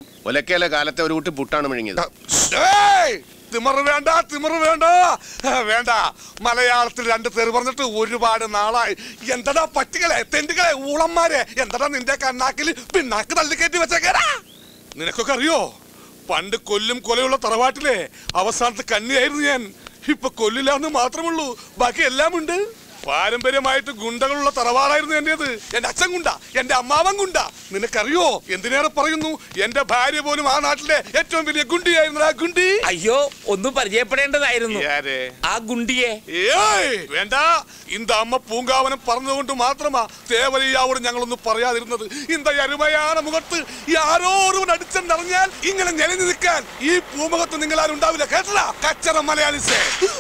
ഒലക്കേലെ കാലത്തെ ഒരു കുട്ടി പുട്ടാണ് മിഴുങ്ങിയത് ഏയ്! തിമറ് വേണ്ട തിമറ് വേണ്ട ഏ, വേണ്ട മലയാളത്തിൽ രണ്ട് തെറി പറഞ്ഞിട്ട് ഒരുപാട് നാളായി എന്തടാ പറ്റികളെ തെണ്ടുകളെ ഊളന്മാരെ എന്തടാ നിന്റെ കണ്ണാക്കിൽ പിന്നാക്ക് തള്ളിക്കയറ്റി വെച്ചേക്കാരാ നിനക്കൊക്കെ അറിയോ പണ്ട് കൊല്ലും കൊലയുള്ള തറവാട്ടിലെ അവസാനത്തെ കന്നിയായിരുന്നു ഞാൻ ഇപ്പൊ കൊല്ലില്ലാന്ന് മാത്രമുള്ളൂ ബാക്കി എല്ലാം ഉണ്ട് പാരമ്പര്യമായിട്ട് ഗുണ്ടകളുള്ള തറവാടായിരുന്നു എന്റേത് എന്റെ അച്ഛൻ ഗുണ്ട എന്റെ അമ്മാവൻ ഗുണ്ട നിനക്കറിയോ എന്തിനേറെ പറയുന്നു എന്റെ ഭാര്യ പോലും ആ നാട്ടിലെ ഏറ്റവും വലിയ ഗുണ്ടിയായിരുന്നു ആ ഗുണ്ടി അയ്യോ ഒന്ന് പരിചയപ്പെടേണ്ടതായിരുന്നു யாரு ആ ഗുണ്ടിയെ ഏയ് വേണ്ട இந்த അമ്മ പൂങ്കാവനം പറഞ്ഞതുകൊണ്ട് മാത്രമാ തേവലയ്യാവോട് ഞങ്ങളൊന്നും പറയാതിരുന്നത് இந்த അരുമயான മുഖത്ത് ഈ ആരോ ഒരുവൻ അടിച്ചെന്നറിഞ്ഞാൽ ഇങ്ങനെ നിലനിൽക്കാൻ ഈ പൂമുഖത്ത് നിങ്ങൾ ആരും ഉണ്ടാവില്ല കേട്ടല്ല കച്ചറ മലയാളിസേ